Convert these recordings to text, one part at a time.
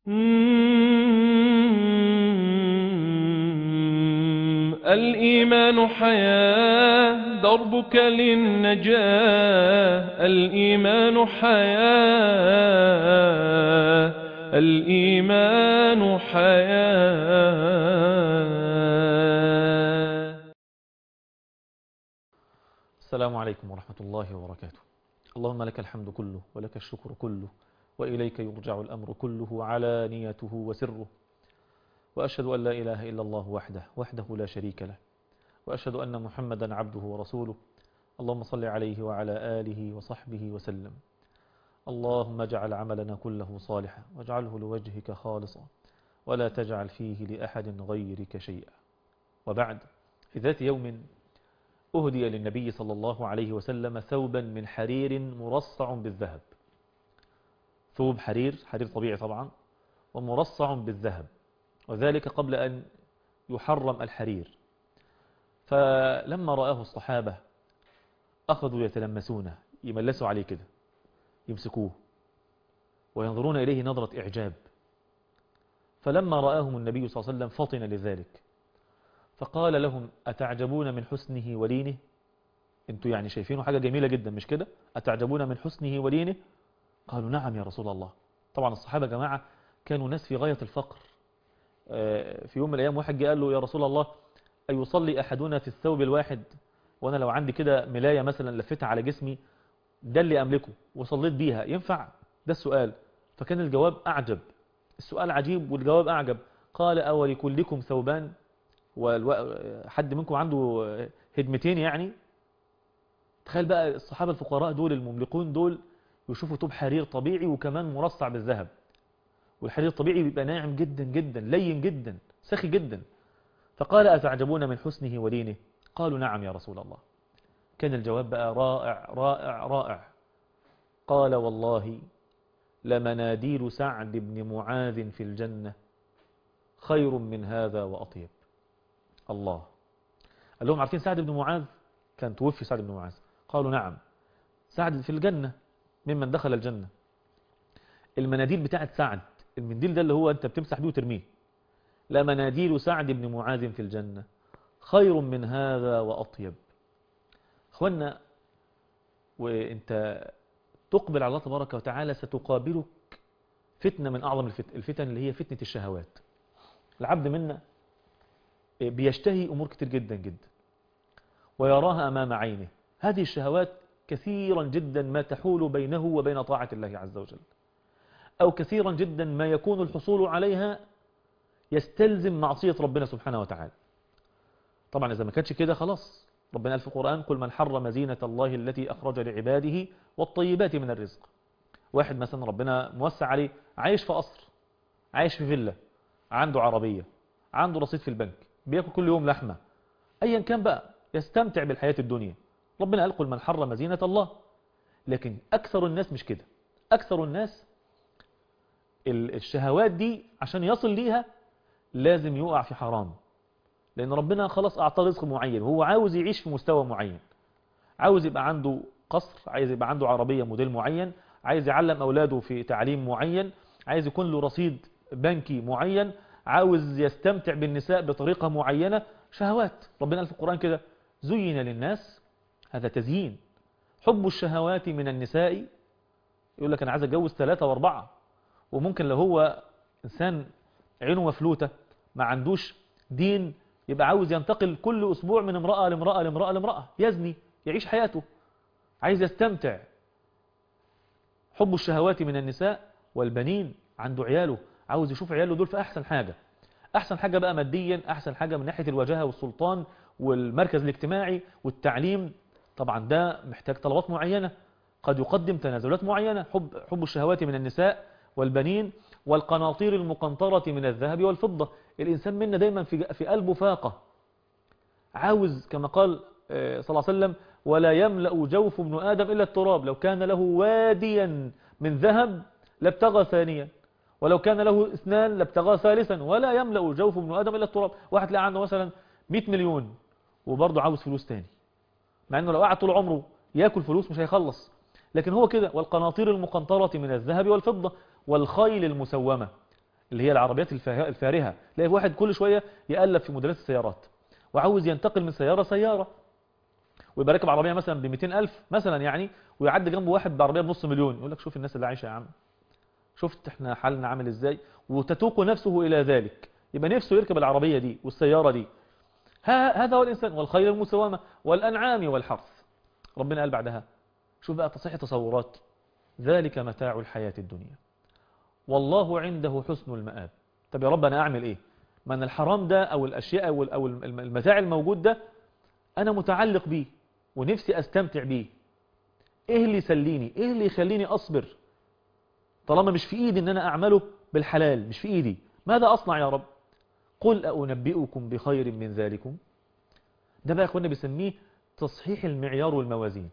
الإيمان حياة دربك للنجاة الإيمان حياة الإيمان حياة السلام عليكم ورحمة الله وبركاته اللهم لك الحمد كله ولك الشكر كله وإليك يرجع الأمر كله علانيته وسره وأشهد أن لا إله إلا الله وحده وحده لا شريك له وأشهد أن محمدا عبده ورسوله اللهم صل عليه وعلى آله وصحبه وسلم اللهم اجعل عملنا كله صالحا واجعله لوجهك خالصا ولا تجعل فيه لأحد غيرك شيئا وبعد في ذات يوم أهدي للنبي صلى الله عليه وسلم ثوبا من حرير مرصع بالذهب ثوب حرير حرير طبيعي طبعا ومرصع بالذهب وذلك قبل أن يحرم الحرير فلما رآه الصحابة أخذوا يتلمسونه يملسوا عليه كده يمسكوه وينظرون إليه نظرة إعجاب فلما رآهم النبي صلى الله عليه وسلم فطن لذلك فقال لهم أتعجبون من حسنه ولينه انتوا يعني شايفينه حاجة جميلة جدا مش كده أتعجبون من حسنه ولينه قالوا نعم يا رسول الله طبعا الصحابة جماعة كانوا ناس في غاية الفقر في يوم من الأيام واحد جاء قال له يا رسول الله أيصلي أحدنا في الثوب الواحد وأنا لو عندي كده ملاية مثلا لفتها على جسمي ده اللي أملكه وصليت بيها ينفع ده السؤال فكان الجواب أعجب السؤال عجيب والجواب أعجب قال أولكلكم ثوبان وحد منكم عنده هدمتين يعني تخيل بقى الصحابة الفقراء دول المملكون دول يشوفوا توب حرير طبيعي وكمان مرصع بالذهب والحرير الطبيعي بيبقى ناعم جدا جدا لين جدا سخي جدا فقال أتعجبون من حسنه ولينه قالوا نعم يا رسول الله كان الجواب بقى رائع رائع رائع قال والله لمناديل سعد بن معاذ في الجنة خير من هذا وأطيب الله قال لهم عارفين سعد بن معاذ كان توفي سعد بن معاذ قالوا نعم سعد في الجنة ممن دخل الجنة المناديل بتاعت سعد المنديل ده اللي هو انت بتمسح بيه وترميه لا مناديل سعد بن معاذ في الجنة خير من هذا وأطيب اخوانا وانت تقبل على الله تبارك وتعالى ستقابلك فتنة من أعظم الفتن اللي هي فتنة الشهوات العبد منا بيشتهي أمور كتير جدا جدا ويراها أمام عينه هذه الشهوات كثيرا جدا ما تحول بينه وبين طاعة الله عز وجل أو كثيرا جدا ما يكون الحصول عليها يستلزم معصية ربنا سبحانه وتعالى طبعا إذا ما كانتش كده خلاص ربنا قال في القرآن قل من حرم زينة الله التي أخرج لعباده والطيبات من الرزق واحد مثلا ربنا موسع عليه عايش في قصر عايش في فيلا عنده عربية عنده رصيد في البنك بياكل كل يوم لحمة أيا كان بقى يستمتع بالحياة الدنيا ربنا قال قل من حرم زينة الله لكن أكثر الناس مش كده أكثر الناس الشهوات دي عشان يصل ليها لازم يقع في حرام لأن ربنا خلاص أعطاه رزق معين وهو عاوز يعيش في مستوى معين عاوز يبقى عنده قصر عايز يبقى عنده عربية موديل معين عايز يعلم أولاده في تعليم معين عايز يكون له رصيد بنكي معين عاوز يستمتع بالنساء بطريقة معينة شهوات ربنا قال في القرآن كده زين للناس هذا تزيين حب الشهوات من النساء يقول لك أنا عايز أتجوز ثلاثة واربعة وممكن لو هو إنسان عينه مفلوتة ما عندوش دين يبقى عاوز ينتقل كل أسبوع من امرأة لامرأة لامرأة لامرأة يزني يعيش حياته عايز يستمتع حب الشهوات من النساء والبنين عنده عياله عاوز يشوف عياله دول في أحسن حاجة أحسن حاجة بقى ماديا أحسن حاجة من ناحية الوجاهة والسلطان والمركز الاجتماعي والتعليم طبعا ده محتاج طلبات معينة قد يقدم تنازلات معينة حب, حب الشهوات من النساء والبنين والقناطير المقنطرة من الذهب والفضة الإنسان منا دايما في, في قلبه فاقة عاوز كما قال صلى الله عليه وسلم ولا يملأ جوف ابن آدم إلا التراب لو كان له واديا من ذهب لابتغى ثانيا ولو كان له اثنان لابتغى ثالثا ولا يملأ جوف ابن آدم إلا التراب واحد تلاقي عنده مثلا 100 مليون وبرضه عاوز فلوس تاني مع انه لو قعد طول عمره ياكل فلوس مش هيخلص لكن هو كده والقناطير المقنطرة من الذهب والفضة والخيل المسومة اللي هي العربيات الفاه- الفارهة تلاقي واحد كل شوية يقلب في موديلات السيارات وعاوز ينتقل من سيارة سيارة ويبقى راكب عربية مثلا ب 200 ألف مثلا يعني ويعدي جنبه واحد بعربية بنص مليون يقول لك شوف الناس اللي عايشة يا عم شفت احنا حالنا عامل ازاي وتتوق نفسه إلى ذلك يبقى نفسه يركب العربية دي والسيارة دي ها هذا هو الإنسان والخيل المسومة والأنعام والحرث ربنا قال بعدها شوف بقى تصحيح تصورات ذلك متاع الحياة الدنيا والله عنده حسن المآب طب يا رب أنا أعمل إيه ما أن الحرام ده أو الأشياء أو أو المتاع الموجود ده أنا متعلق بيه ونفسي أستمتع بيه إيه اللي يسليني إيه اللي يخليني أصبر طالما مش في إيدي أن أنا أعمله بالحلال مش في إيدي ماذا أصنع يا رب قل أنبئكم بخير من ذلكم ده بقى أخوانا بيسميه تصحيح المعيار والموازين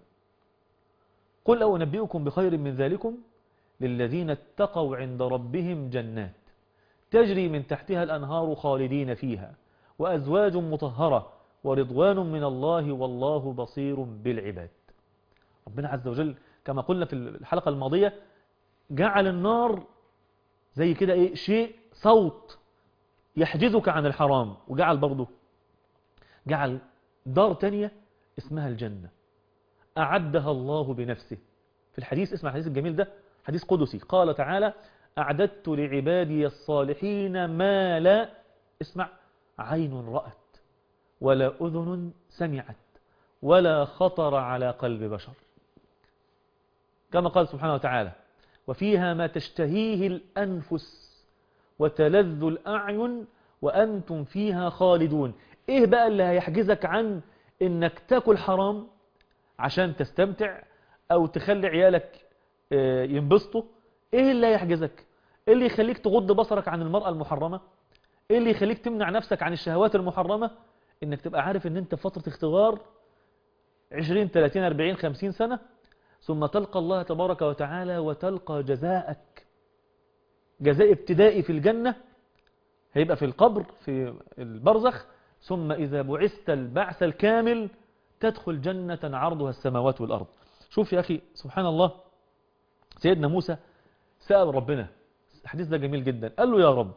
قل أنبئكم بخير من ذلكم للذين اتقوا عند ربهم جنات تجري من تحتها الأنهار خالدين فيها وأزواج مطهرة ورضوان من الله والله بصير بالعباد ربنا عز وجل كما قلنا في الحلقة الماضية جعل النار زي كده ايه شيء صوت يحجزك عن الحرام وجعل برضه جعل دار تانية اسمها الجنة أعدها الله بنفسه في الحديث اسمع الحديث الجميل ده حديث قدسي قال تعالى أعددت لعبادي الصالحين ما لا اسمع عين رأت ولا أذن سمعت ولا خطر على قلب بشر كما قال سبحانه وتعالى وفيها ما تشتهيه الأنفس وتلذ الأعين وأنتم فيها خالدون إيه بقى اللي هيحجزك عن إنك تاكل حرام عشان تستمتع أو تخلي عيالك ينبسطوا إيه اللي هيحجزك إيه اللي يخليك تغض بصرك عن المرأة المحرمة إيه اللي يخليك تمنع نفسك عن الشهوات المحرمة إنك تبقى عارف إن أنت في فترة اختبار 20 30 40 50 سنة ثم تلقى الله تبارك وتعالى وتلقى جزاءك جزاء ابتدائي في الجنة هيبقى في القبر في البرزخ ثم إذا بعثت البعث الكامل تدخل جنة عرضها السماوات والأرض شوف يا أخي سبحان الله سيدنا موسى سأل ربنا الحديث ده جميل جدا قال له يا رب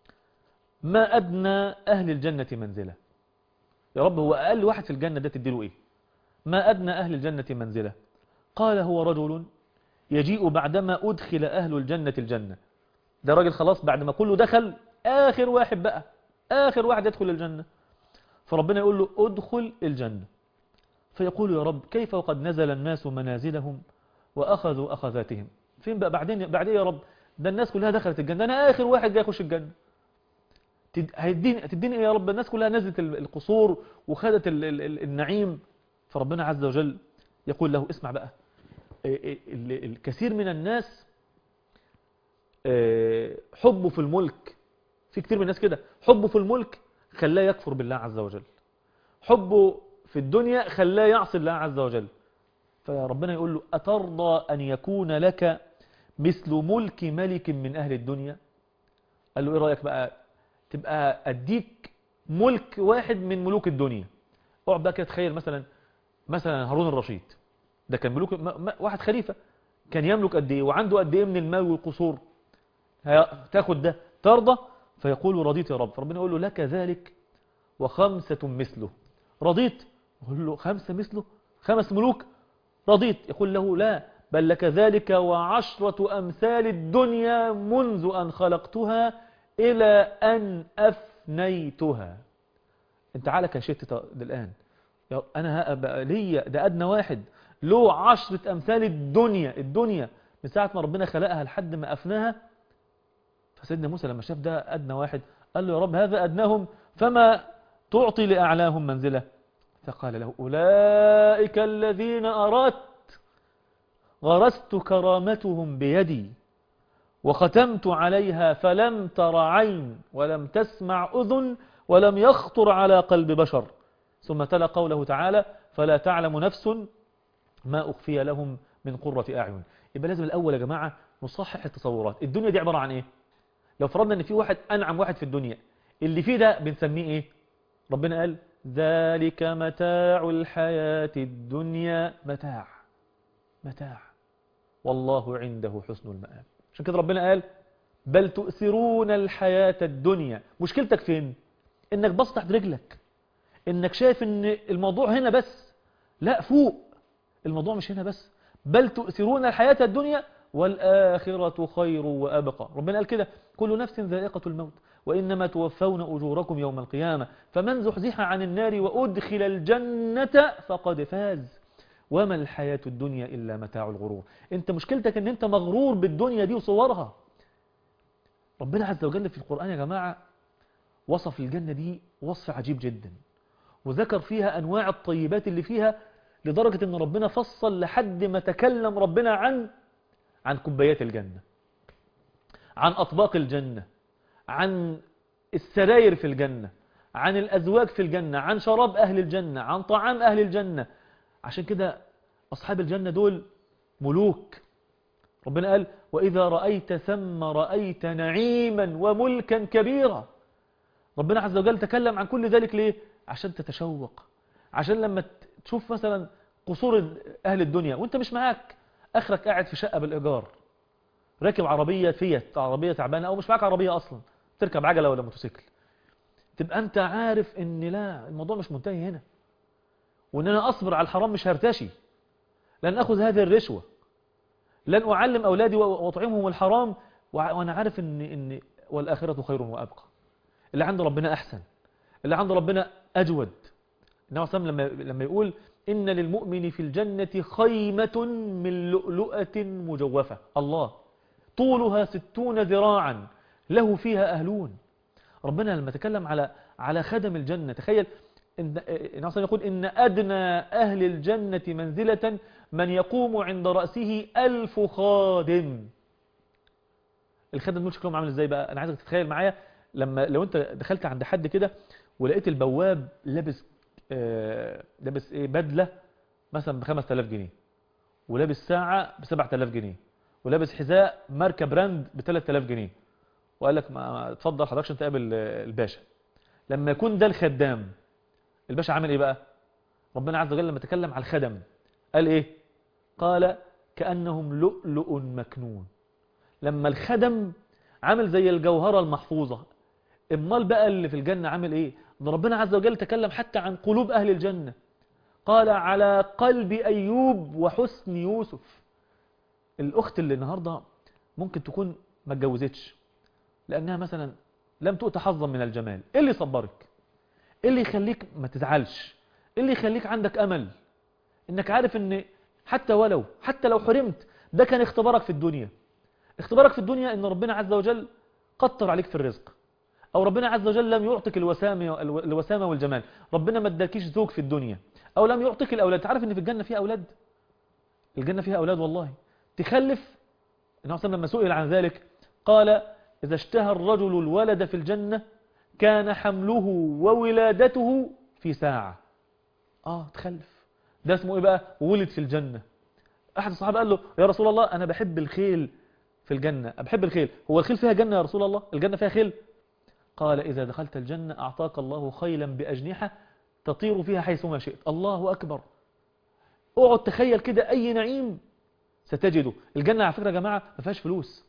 ما أدنى أهل الجنة منزلة يا رب هو أقل واحد في الجنة ده تديله إيه ما أدنى أهل الجنة منزلة قال هو رجل يجيء بعدما أدخل أهل الجنة الجنة ده راجل خلاص بعد ما كله دخل آخر واحد بقى آخر واحد يدخل الجنة فربنا يقول له ادخل الجنة فيقول يا رب كيف وقد نزل الناس منازلهم وأخذوا أخذاتهم فين بقى بعدين بعدين يا رب ده الناس كلها دخلت الجنة أنا آخر واحد جاي يخش الجنة هتديني هتديني ايه يا رب الناس كلها نزلت القصور وخدت ال ال ال النعيم فربنا عز وجل يقول له اسمع بقى الكثير من الناس حبه في الملك في كتير من الناس كده حبه في الملك خلاه يكفر بالله عز وجل حبه في الدنيا خلاه يعصي الله عز وجل فربنا يقول له أترضى أن يكون لك مثل ملك ملك من أهل الدنيا قال له إيه رأيك بقى تبقى أديك ملك واحد من ملوك الدنيا اقعد بقى كده تخيل مثلا مثلا هارون الرشيد ده كان ملوك واحد خليفة كان يملك قد ايه وعنده قد ايه من المال والقصور تاخد ده ترضى فيقول رضيت يا رب فربنا يقول له لك ذلك وخمسة مثله رضيت يقول له خمسة مثله خمس ملوك رضيت يقول له لا بل لك ذلك وعشرة أمثال الدنيا منذ أن خلقتها إلى أن أفنيتها انت عالك يا شيخ الآن أنا بقى ليا ده أدنى واحد له عشرة أمثال الدنيا الدنيا من ساعة ما ربنا خلقها لحد ما أفناها فسيدنا موسى لما شاف ده أدنى واحد قال له يا رب هذا أدناهم فما تعطي لأعلاهم منزلة فقال له أولئك الذين أردت غرست كرامتهم بيدي وختمت عليها فلم تر عين ولم تسمع أذن ولم يخطر على قلب بشر ثم تلا قوله تعالى فلا تعلم نفس ما أخفي لهم من قرة أعين يبقى لازم الأول يا جماعة نصحح التصورات الدنيا دي عبارة عن إيه لو فرضنا أن في واحد أنعم واحد في الدنيا اللي فيه ده بنسميه إيه ربنا قال ذلك متاع الحياة الدنيا متاع متاع والله عنده حسن المآب عشان كده ربنا قال بل تؤثرون الحياة الدنيا مشكلتك فين انك بص تحت رجلك انك شايف ان الموضوع هنا بس لا فوق الموضوع مش هنا بس بل تؤثرون الحياة الدنيا والآخرة خير وأبقى ربنا قال كده كل نفس ذائقة الموت وإنما توفون أجوركم يوم القيامة فمن زحزح عن النار وأدخل الجنة فقد فاز وما الحياة الدنيا إلا متاع الغرور انت مشكلتك ان انت مغرور بالدنيا دي وصورها ربنا عز وجل في القرآن يا جماعة وصف الجنة دي وصف عجيب جدا وذكر فيها أنواع الطيبات اللي فيها لدرجة ان ربنا فصل لحد ما تكلم ربنا عن عن كوبايات الجنة عن أطباق الجنة عن السراير في الجنة عن الأزواج في الجنة عن شراب أهل الجنة عن طعام أهل الجنة عشان كده أصحاب الجنة دول ملوك ربنا قال وإذا رأيت ثم رأيت نعيما وملكا كبيرا ربنا عز وجل تكلم عن كل ذلك ليه عشان تتشوق عشان لما تشوف مثلا قصور أهل الدنيا وانت مش معاك اخرك قاعد في شقة بالإيجار راكب عربية فيت عربية تعبانة أو مش معاك عربية أصلا تركب عجلة ولا موتوسيكل تبقى أنت عارف إن لا الموضوع مش منتهي هنا وإن أنا أصبر على الحرام مش هرتشي لن أخذ هذه الرشوة لن أعلم أولادي وأطعمهم الحرام وأنا عارف إن, إن والآخرة خير وأبقى اللي عند ربنا أحسن اللي عند ربنا أجود النبي صلى الله عليه وسلم لما يقول إن للمؤمن في الجنة خيمة من لؤلؤة مجوفة الله طولها ستون ذراعا له فيها أهلون ربنا لما تكلم على على خدم الجنة تخيل إن النبي يقول إن أدنى أهل الجنة منزلة من يقوم عند رأسه ألف خادم الخادم دول شكلهم عامل ازاي بقى أنا عايزك تتخيل معايا لما لو أنت دخلت عند حد كده ولقيت البواب لابس آه لابس ايه بدلة مثلا ب 5000 جنيه ولابس ساعة ب 7000 جنيه ولابس حذاء ماركة براند ب 3000 جنيه وقال لك ما اتفضل حضرتك عشان تقابل الباشا لما يكون ده الخدام الباشا عامل ايه بقى ربنا عز وجل لما تكلم على الخدم قال ايه قال كأنهم لؤلؤ مكنون لما الخدم عامل زي الجوهرة المحفوظة امال بقى اللي في الجنة عامل ايه ان ربنا عز وجل تكلم حتى عن قلوب اهل الجنة قال على قلب ايوب وحسن يوسف الاخت اللي النهاردة ممكن تكون ما اتجوزتش لانها مثلا لم تؤت حظا من الجمال ايه اللي يصبرك ايه اللي يخليك ما تزعلش ايه اللي يخليك عندك امل انك عارف ان حتى ولو حتى لو حرمت ده كان اختبارك في الدنيا اختبارك في الدنيا ان ربنا عز وجل قطر عليك في الرزق او ربنا عز وجل لم يعطيك الوسامة, الوسامة والجمال ربنا ما اداكيش زوج في الدنيا او لم يعطيك الاولاد تعرف ان في الجنة فيها اولاد الجنة فيها اولاد والله تخلف النبي صلى لما سئل عن ذلك قال اذا اشتهى الرجل الولد في الجنة كان حمله وولادته في ساعة اه تخلف ده اسمه ايه بقى ولد في الجنة احد الصحابة قال له يا رسول الله انا بحب الخيل في الجنة بحب الخيل هو الخيل فيها جنة يا رسول الله الجنة فيها خيل قال إذا دخلت الجنة أعطاك الله خيلا بأجنحة تطير فيها حيثما شئت الله أكبر اقعد تخيل كده أي نعيم ستجده الجنة على فكرة يا جماعة ما فيهاش فلوس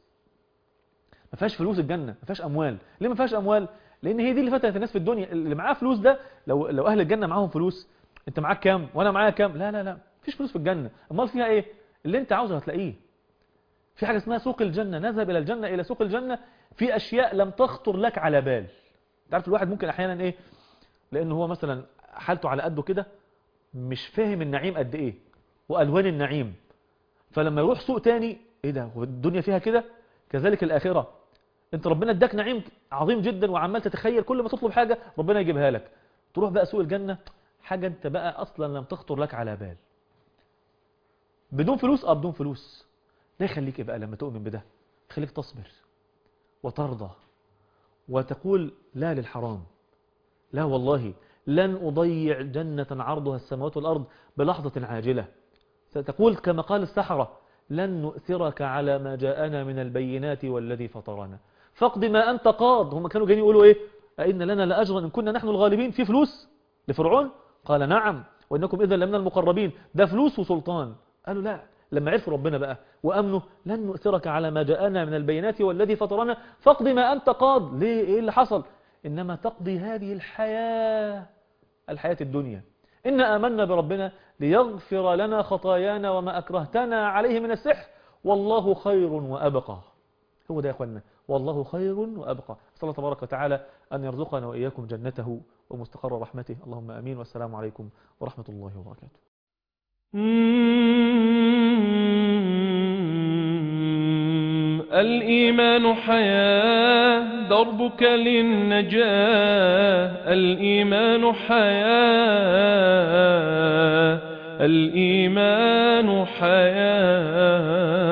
ما فيهاش فلوس الجنة ما فيهاش أموال ليه ما فيهاش أموال لأن هي دي اللي فتنت الناس في الدنيا اللي معاه فلوس ده لو لو أهل الجنة معاهم فلوس أنت معاك كام وأنا معايا كام لا لا لا مفيش فلوس في الجنة أمال فيها إيه اللي أنت عاوزه هتلاقيه في حاجة اسمها سوق الجنة نذهب إلى الجنة إلى سوق الجنة في أشياء لم تخطر لك على بال تعرف الواحد ممكن أحيانا إيه لأنه هو مثلا حالته على قده كده مش فاهم النعيم قد إيه وألوان النعيم فلما يروح سوق تاني إيه ده هو الدنيا فيها كده كذلك الآخرة أنت ربنا اداك نعيم عظيم جدا وعمال تتخيل كل ما تطلب حاجة ربنا يجيبها لك تروح بقى سوق الجنة حاجة أنت بقى أصلا لم تخطر لك على بال بدون فلوس أه بدون فلوس ده يخليك إيه بقى لما تؤمن بده يخليك تصبر وترضى وتقول لا للحرام لا والله لن أضيع جنة عرضها السماوات والأرض بلحظة عاجلة ستقول كما قال السحرة لن نؤثرك على ما جاءنا من البينات والذي فطرنا فاقض ما أنت قاض هم كانوا جايين يقولوا إيه أئن لنا لأجرا إن كنا نحن الغالبين في فلوس لفرعون قال نعم وإنكم إذا لمن المقربين ده فلوس وسلطان قالوا لا لما عرفوا ربنا بقى وأمنوا لن نؤثرك على ما جاءنا من البينات والذي فطرنا فاقضي ما أنت قاض ليه إيه اللي حصل إنما تقضي هذه الحياة الحياة الدنيا إن آمنا بربنا ليغفر لنا خطايانا وما أكرهتنا عليه من السحر والله خير وأبقى هو ده يا أخوانا والله خير وأبقى صلى الله تبارك وتعالى أن يرزقنا وإياكم جنته ومستقر رحمته اللهم أمين والسلام عليكم ورحمة الله وبركاته الإيمان حياة دربك للنجاة الإيمان حياة الإيمان حياة